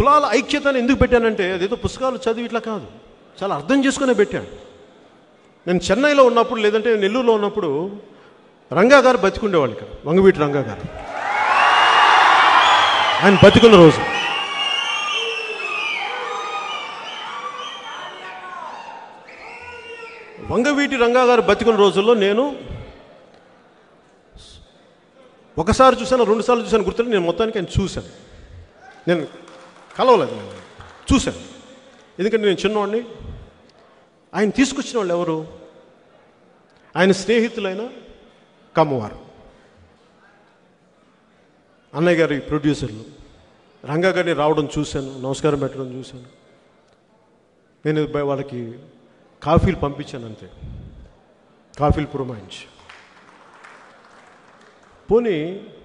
కులాల ఐక్యతను ఎందుకు పెట్టానంటే అదేదో పుస్తకాలు చదివి ఇట్లా కాదు చాలా అర్థం చేసుకునే పెట్టాను నేను చెన్నైలో ఉన్నప్పుడు లేదంటే నెల్లూరులో ఉన్నప్పుడు రంగా గారు బతికుండేవాళ్ళు ఇక్కడ వంగవీటి రంగా గారు ఆయన బతికున్న రోజు వంగవీటి రంగా గారు బతికున్న రోజుల్లో నేను ఒకసారి చూశాను రెండు సార్లు చూశాను గుర్తులేదు నేను మొత్తానికి ఆయన చూశాను నేను కలవలేదు నేను చూశాను ఎందుకంటే నేను చిన్నవాడిని ఆయన తీసుకొచ్చిన వాళ్ళు ఎవరు ఆయన స్నేహితులైన కమ్మవారు అన్నయ్య గారి ప్రొడ్యూసర్లు రంగా గారిని రావడం చూశాను నమస్కారం పెట్టడం చూశాను నేను బ- వాళ్ళకి కాఫీలు పంపించాను అంతే కాఫీలు పురమాయించి పోనీ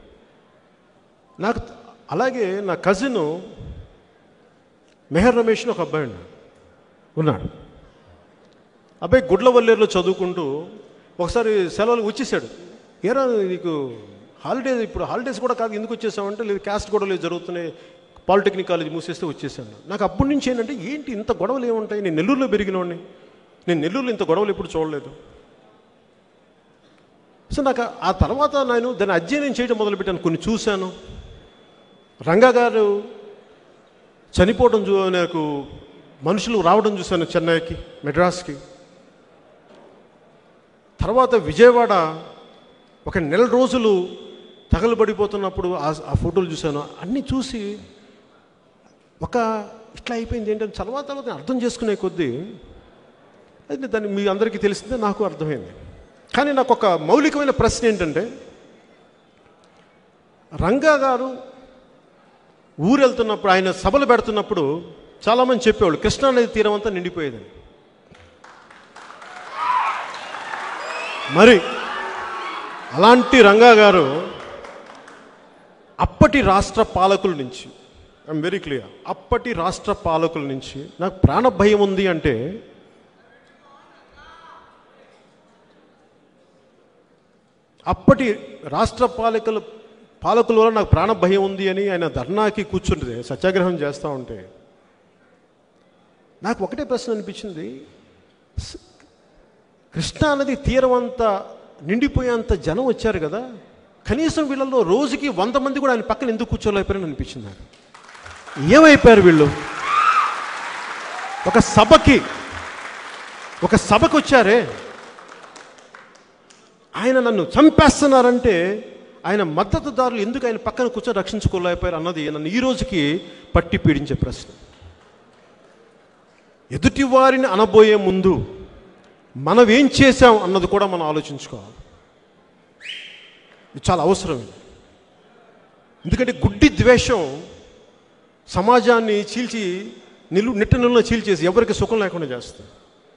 నాకు అలాగే నా కజిన్ మెహర్ రమేష్ అని ఒక అబ్బాయి ఉన్నాడు ఉన్నాడు అబ్బాయి గుడ్లవల్లేరులో చదువుకుంటూ ఒకసారి సెలవులు వచ్చేసాడు ఏరా నీకు హాలిడే ఇప్పుడు హాలిడేస్ కూడా కాదు ఎందుకు వచ్చేసామంటే లేదు క్యాస్ట్ గొడవలు జరుగుతున్నాయి పాలిటెక్నిక్ కాలేజ్ మూసేస్తే వచ్చేసాను నాకు అప్పటి నుంచి ఏంటంటే ఏంటి ఇంత గొడవలు ఏముంటాయి నేను నెల్లూరులో పెరిగినవాడిని నేను నెల్లూరులో ఇంత గొడవలు ఎప్పుడు చూడలేదు సో నాకు ఆ తర్వాత నేను దాన్ని అధ్యయనం చేయడం మొదలుపెట్టాను కొన్ని చూశాను రంగా గారు చనిపోవడం చూ నాకు మనుషులు రావడం చూశాను చెన్నైకి మెడ్రాస్కి తర్వాత విజయవాడ ఒక నెల రోజులు తగలబడిపోతున్నప్పుడు ఆ ఆ ఫోటోలు చూశాను అన్నీ చూసి ఒక ఇట్లా అయిపోయింది ఏంటంటే తర్వాత తర్వాత నేను అర్థం చేసుకునే కొద్దీ అది దాన్ని మీ అందరికీ తెలిసిందే నాకు అర్థమైంది కానీ నాకు ఒక మౌలికమైన ప్రశ్న ఏంటంటే రంగా గారు ఊరు వెళ్తున్నప్పుడు ఆయన సభలు పెడుతున్నప్పుడు చాలామంది చెప్పేవాళ్ళు కృష్ణానది తీరం అంతా నిండిపోయేదని మరి అలాంటి రంగా గారు అప్పటి రాష్ట్ర పాలకుల నుంచి ఐఎమ్ వెరీ క్లియర్ అప్పటి రాష్ట్ర పాలకుల నుంచి నాకు ప్రాణ భయం ఉంది అంటే అప్పటి రాష్ట్ర పాలకుల పాలకుల వల్ల నాకు ప్రాణ భయం ఉంది అని ఆయన ధర్నాకి కూర్చుంటే సత్యాగ్రహం చేస్తూ ఉంటే నాకు ఒకటే ప్రశ్న అనిపించింది స్- కృష్ణా నది తీరం అంతా నిండిపోయేంత జనం వచ్చారు కదా కనీసం వీళ్ళలో రోజుకి వంద మంది కూడా ఆయన పక్కన ఎందుకు కూర్చోలేకపోయారని అనిపించింది నాకు ఏమైపోయారు వీళ్ళు ఒక సభకి ఒక సభకు వచ్చారే ఆయన నన్ను చంపేస్తున్నారంటే ఆయన మద్దతుదారులు ఎందుకు ఆయన పక్కన కూర్చొని రక్షించుకోలేకపోయారు అన్నది నన్ను ఈ రోజుకి పట్టి పీడించే ప్రశ్న ఎదుటి వారిని అనబోయే ముందు మనం ఏం చేశాం అన్నది కూడా మనం ఆలోచించుకోవాలి ఇది చాలా అవసరం ఇది. ఎందుకంటే గుడ్డి ద్వేషం సమాజాన్ని చీల్చి నిలు నిట్ట నిలున చీల్చేసి ఎవరికి సుఖం లేకుండా చేస్తుంది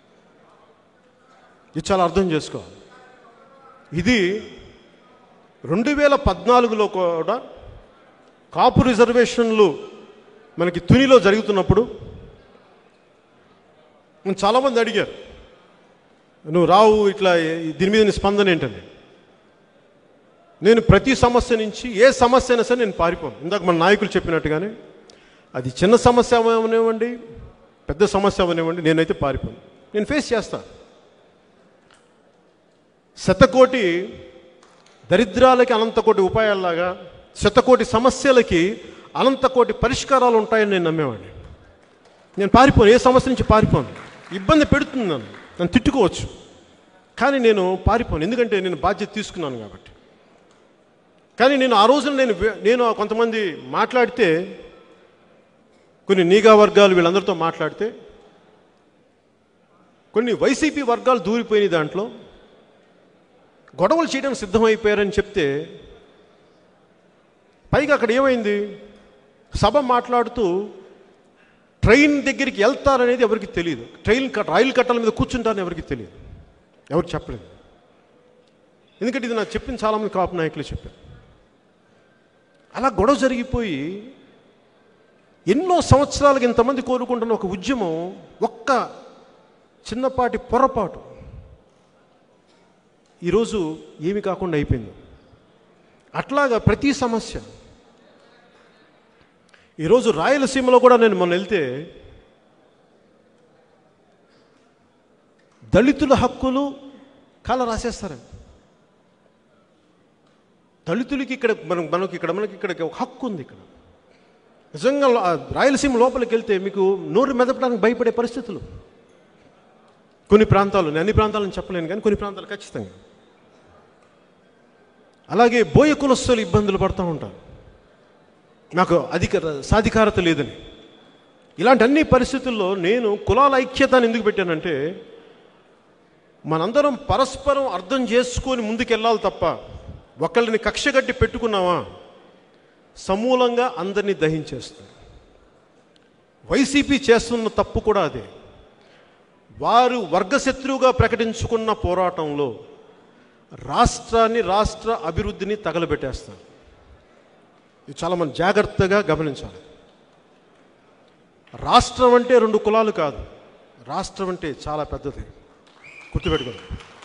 ఇది చాలా అర్థం చేసుకోవాలి ఇది రెండు వేల పద్నాలుగులో కూడా కాపు రిజర్వేషన్లు మనకి తునిలో జరుగుతున్నప్పుడు నన్ను చాలామంది అడిగారు నువ్వు రావు ఇట్లా ఈ- దీని మీద నీ స్పందన ఏంటని నేను ప్రతి సమస్య నుంచి ఏ సమస్య అయినా సరే నేను పారిపోను ఇందాక మన నాయకులు చెప్పినట్టుగానే అది చిన్న సమస్య అవనివ్వండి పెద్ద సమస్య అవనివ్వండి నేనైతే పారిపోను నేను ఫేస్ చేస్తాను శతకోటి దరిద్రాలకి అనంతకోటి ఉపాయాల్లాగా శతకోటి సమస్యలకి అనంతకోటి పరిష్కారాలు ఉంటాయని నేను నమ్మేవాడిని నేను పారిపోను ఏ సమస్య నుంచి పారిపోను ఇబ్బంది పెడుతుంది నన్ను నన్ను తిట్టుకోవచ్చు కానీ నేను పారిపోను ఎందుకంటే నేను బాధ్యత తీసుకున్నాను కాబట్టి కానీ నేను ఆ రోజున నేను వే- నేను కొంతమంది మాట్లాడితే కొన్ని నీగా వర్గాలు వీళ్ళందరితో మాట్లాడితే కొన్ని వైసీపీ వర్గాలు దూరిపోయిన దాంట్లో గొడవలు చేయడానికి సిద్ధమైపోయారని చెప్తే పైగా అక్కడ ఏమైంది సభ మాట్లాడుతూ ట్రైన్ దగ్గరికి వెళ్తారనేది ఎవరికి తెలియదు ట్రైన్ కట్ రైలు కట్టల మీద కూర్చుంటారని ఎవరికి తెలియదు ఎవరు చెప్పలేదు ఎందుకంటే ఇది నాకు చెప్పింది చాలామంది కాపు నాయకులు చెప్పారు అలా గొడవ జరిగిపోయి ఎన్నో సంవత్సరాలకు ఇంతమంది కోరుకుంటున్న ఒక ఉద్యమం ఒక్క చిన్నపాటి పొరపాటు ఈరోజు ఏమి కాకుండా అయిపోయింది అట్లాగా ప్రతి సమస్య ఈరోజు రాయలసీమలో కూడా నేను మొన్న వెళ్తే దళితుల హక్కులు కాల రాసేస్తారండి దళితులకి ఇక్కడ మనం మనకి ఇక్కడ మనకి ఇక్కడ ఒక హక్కు ఉంది ఇక్కడ నిజంగా ఆ రాయలసీమ లోపలికి వెళ్తే మీకు నోరు మెదపడానికి భయపడే పరిస్థితులు కొన్ని ప్రాంతాలు నేను అన్ని ప్రాంతాలను చెప్పలేను కానీ కొన్ని ప్రాంతాలు ఖచ్చితంగా అలాగే బోయ కులస్తులు ఇబ్బందులు పడుతూ ఉంటారు నాకు అధిక సాధికారత లేదని ఇలాంటి అన్ని పరిస్థితుల్లో నేను కులాల ఐక్యతను ఎందుకు పెట్టానంటే మనందరం పరస్పరం అర్థం చేసుకొని ముందుకెళ్ళాలి తప్ప ఒకళ్ళని కక్షగట్టి పెట్టుకున్నావా సమూలంగా అందరినీ దహించేస్తుంది వైసీపీ చేస్తున్న తప్పు కూడా అదే వారు వర్గశత్రువుగా ప్రకటించుకున్న పోరాటంలో రాష్ట్రాన్ని రాష్ట్ర అభివృద్ధిని తగలబెట్టేస్తారు ఇది చాలా మనం జాగ్రత్తగా గమనించాలి రాష్ట్రం అంటే రెండు కులాలు కాదు రాష్ట్రం అంటే చాలా పెద్దది గుర్తుపెట్టుకోండి